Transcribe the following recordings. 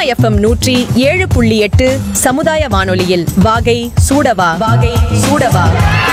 FM நூற்றி ஏழு புள்ளி எட்டு சமுதாய வானொலியில் வாகை சூடவா வாகை சூடவா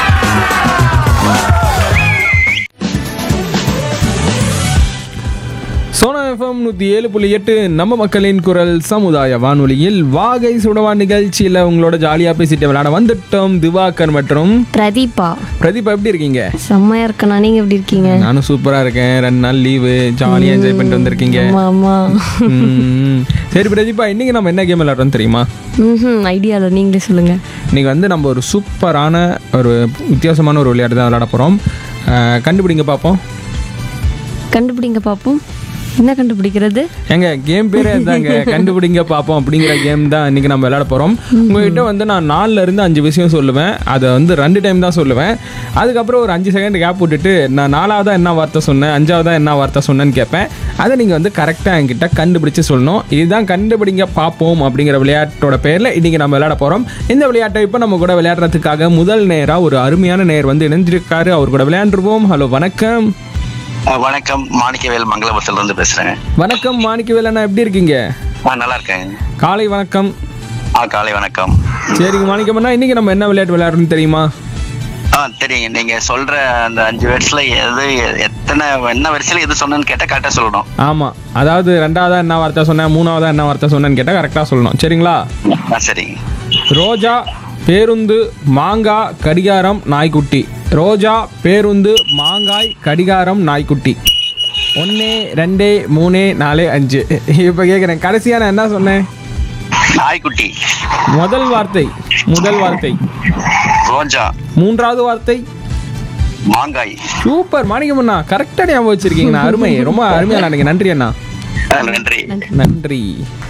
சோனா எஃப்எம் நூற்றி ஏழு புள்ளி எட்டு நம்ம மக்களின் குரல் சமுதாய வானொலியில் வாகை சுடவா நிகழ்ச்சியில் உங்களோட ஜாலியாக பேசிட்டு விளையாட வந்துட்டோம் திவாகர் மற்றும் பிரதீபா பிரதீபா எப்படி இருக்கீங்க செம்மையா இருக்கண்ணா நீங்க எப்படி இருக்கீங்க நானும் சூப்பராக இருக்கேன் ரெண்டு நாள் லீவு ஜாலியாக என்ஜாய் பண்ணிட்டு வந்திருக்கீங்க ஆமா ஆமா ம். சரி பிரதீபா இன்னைக்கு நம்ம என்ன கேம் விளையாடுறோம் தெரியுமா ம் ஐடியா இல்லை நீங்களே சொல்லுங்க இன்னைக்கு வந்து நம்ம ஒரு சூப்பரான ஒரு வித்தியாசமான ஒரு விளையாட்டு தான் விளையாட போகிறோம் கண்டுபிடிங்க பார்ப்போம் கண்டுபிடிங்க பார்ப்போம் என்ன கண்டுபிடிக்கிறது ஏங்க கேம் பேரே தாங்க கண்டுபிடிங்க பார்ப்போம் அப்படிங்கிற கேம் தான் இன்னைக்கு நம்ம விளையாட போகிறோம் உங்ககிட்ட வந்து நான் நாலுல இருந்து அஞ்சு விஷயம் சொல்லுவேன் அதை வந்து ரெண்டு டைம் தான் சொல்லுவேன் அதுக்கப்புறம் ஒரு அஞ்சு செகண்ட் கேப் விட்டுட்டு நான் நாலாவதா என்ன வார்த்தை சொன்னேன் அஞ்சாவதா என்ன வார்த்தை சொன்னேன்னு கேட்பேன் அதை நீங்கள் வந்து கரெக்டாக என்கிட்ட கண்டுபிடிச்சு சொல்லணும் இதுதான் கண்டுபிடிங்க பார்ப்போம் அப்படிங்கிற விளையாட்டோட பேரில் இன்னைக்கு நம்ம விளையாட போகிறோம் இந்த விளையாட்டை இப்போ நம்ம கூட விளையாடுறதுக்காக முதல் நேராக ஒரு அருமையான நேர் வந்து இணைஞ்சிருக்காரு அவர் கூட விளையாண்டுருவோம் ஹலோ வணக்கம் அஹ் வணக்கம் மாணிக்கவேல் மங்களபுரத்துல இருந்து பேசுறேங்க வணக்கம் மாணிக்கவேல் அண்ணா எப்படி இருக்கீங்க ஆ நல்லா இருக்கேன் காலை வணக்கம் ஆ காலை வணக்கம் சரிங்க மாணிக்கம்னா இன்னைக்கு நம்ம என்ன விளையாட்டு விளையாடுறோம்னு தெரியுமா ஆ தெரியுங்க நீங்க சொல்ற அந்த அஞ்சு வேர்ட்ஸ்ல எது எத்தனை என்ன வரிசையில எது சொன்னேன்னு கேட்டா கரெக்டா சொல்லணும் ஆமாம் அதாவது ரெண்டாவதா என்ன வார்த்தை சொன்னேன் மூணாவதா என்ன வார்த்தை சொன்னேன்னு கேட்டால் கரெக்டாக சொல்லணும் சரிங்களா ஆ சரிங்க ரோஜா பேருந்து மாங்காய் கடிகாரம் நாய்க்குட்டி ரோஜா பேருந்து மாங்காய் கடிகாரம் நாய்க்குட்டி ஒன்று ரெண்டு மூணு நாலு அஞ்சு இப்போ கேட்குறேன் கடைசியாக நான் என்ன சொன்னேன் நாய்க்குட்டி முதல் வார்த்தை முதல் வார்த்தை ரோஜா மூன்றாவது வார்த்தை மாங்காய் சூப்பர் மாணிக்கம்ண்ணா கரெக்டாக ஞாபகம் வச்சிருக்கீங்கண்ணா அருமை ரொம்ப அருமையாக நினைக்கிறேன் நன்றி அண்ணா ஆ, நன்றி நன்றி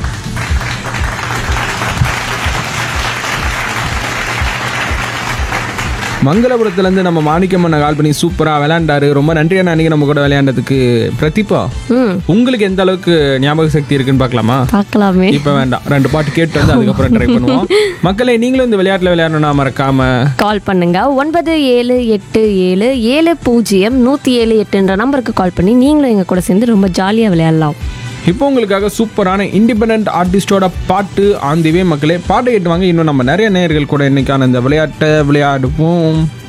மங்களபுரத்துலேருந்து நம்ம மாணிக்கம்மனை கால் பண்ணி சூப்பராக விளையாண்டாரு ரொம்ப நன்றி அண்ணா அன்னைக்கு நம்ம கூட விளையாண்டதுக்கு பிரதீபா ம் உங்களுக்கு எந்த அளவுக்கு ஞாபக சக்தி இருக்குன்னு பார்க்கலாமா பார்க்கலாமே இப்போ வேண்டாம் ரெண்டு பாட்டு கேட்டு வந்து அதுக்கப்புறம் ட்ரை பண்ணுவோம் மக்களே நீங்களும் இந்த விளையாட்டில் விளையாடணும்னா மறக்காம கால் பண்ணுங்க ஒன்பது ஏழு எட்டு ஏழு ஏழு பூஜ்ஜியம் நூற்றி ஏழு எட்டுன்ற நம்பருக்கு கால் பண்ணி நீங்களும் எங்கள் கூட சேர்ந்து ரொம்ப ஜாலியாக விளையாடலாம் இப்போ உங்களுக்காக சூப்பரான இண்டிபெண்ட் ஆர்டிஸ்டோட பாட்டு ஆந்திவே மக்களே பாட்டு கேட்டு வாங்க இன்னும் நம்ம நிறைய நேயர்கள் கூட இன்னைக்கான இந்த விளையாட்டை விளையாடுவோம்